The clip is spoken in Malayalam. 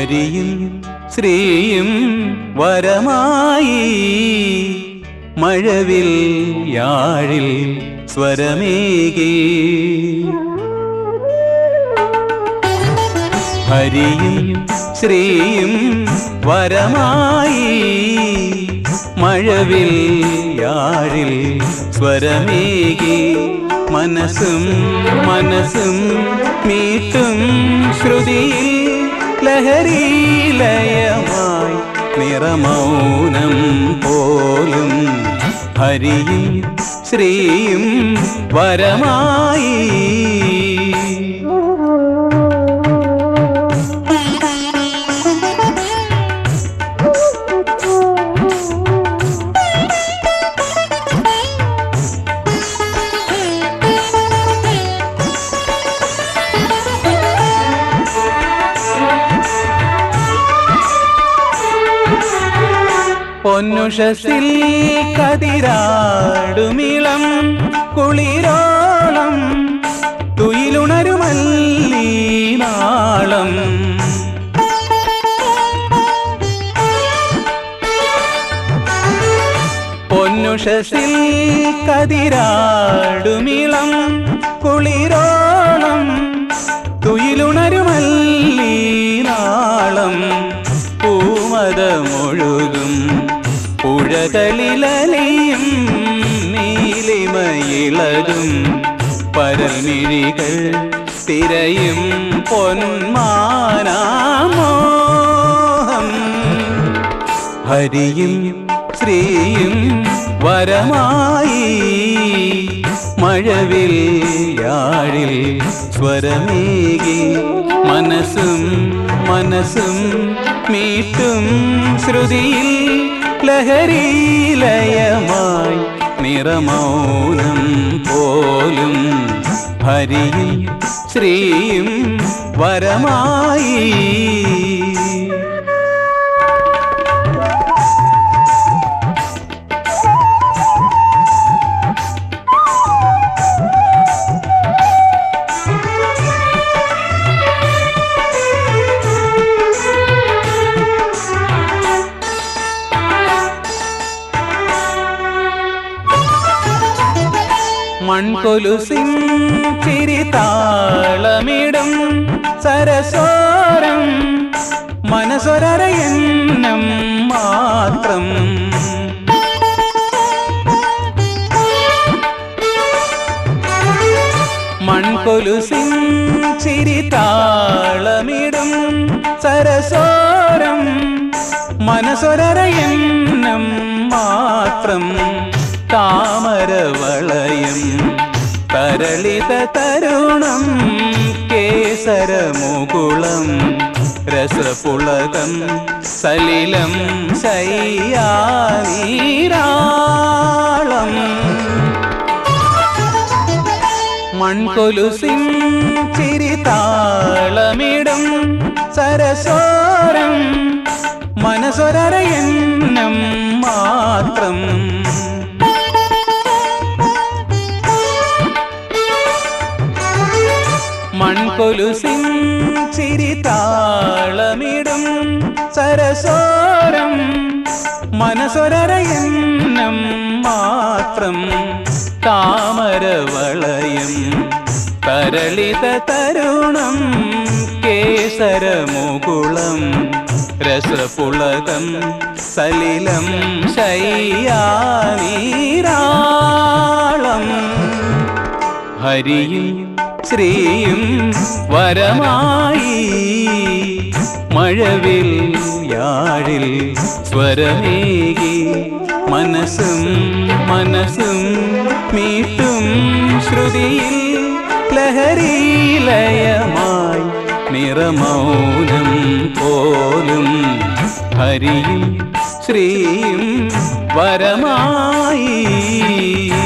ഹരിയും ശ്രീയും വരമായി മഴവിൽ യാഴിൽ സ്വരമേകി ഹരിയും ശ്രീയും വരമായി മഴവിൽ യാഴിൽ സ്വരമേകി മനസ്സും മനസ്സും മീട്ടും ശ്രുതിയിൽ ലഹരീലയമായി നിറമൗനം പോലും ഹരിയും ശ്രീയും വരമായി പൊന്നുഷസിൽ കതിരാടുമിളം കുളിരോളം തുയിലുണരുമല്ലീ നാളം പൊന്നുഷസിൽ കതിരാടുമിളം കുളിരോളം തുയിലുണരുമല്ലീ നാളം പൂമതമൊഴുകും പുഴകളിലലിയും നീലിമയിളകും പരൽമിഴികൾ തിരയും പൊന്മാനാമോഹം ഹരിയും ശ്രീയും വരമായി മഴവിൽ യാഴിൽ സ്വരമേകി മനസ്സും മനസ്സും മീട്ടും ശ്രുതിയിൽ ലഹരീലയമായി നിറമൗനം പോലും ഹരിയും ശ്രീയും വരമായി മൺകൊലുസിൻ ചിരിതാളമിടും സരസോരം മനസ്സൊരയന്നം മാത്രം മൺകൊലുസിൻ ചിരിതാളമിടും സരസോരം മനസ്സൊരയന്നം മാത്രം താമരവളയം തരളിത തരുണം കേസരമുകുളം രസപുളകം സലിലം ശയ്യാനീരാളം മൺകൊലുസിൻ ചിരിതാളമിടും സരസോരം മനസ്സൊരയന്നം മാത്രം മൺകൊലുസിൻ ചിരിതാളമിടും സരസോരം മനസ്സൊരയന്നം മാത്രം താമരവളയം തരളിത തരുണം കേസരമുകുളം രസപുളകം സലിലം ശയ്യാനീരാളം ഹരിയും ശ്രീയും വരമായി മഴവിൽ യാഴിൽ സ്വരമേകി മനസ്സും മനസ്സും മീട്ടും ശ്രുതിയിൽ ലഹരീലയമായി നിറമൗനം പോലും ഹരിയും ശ്രീയും വരമായി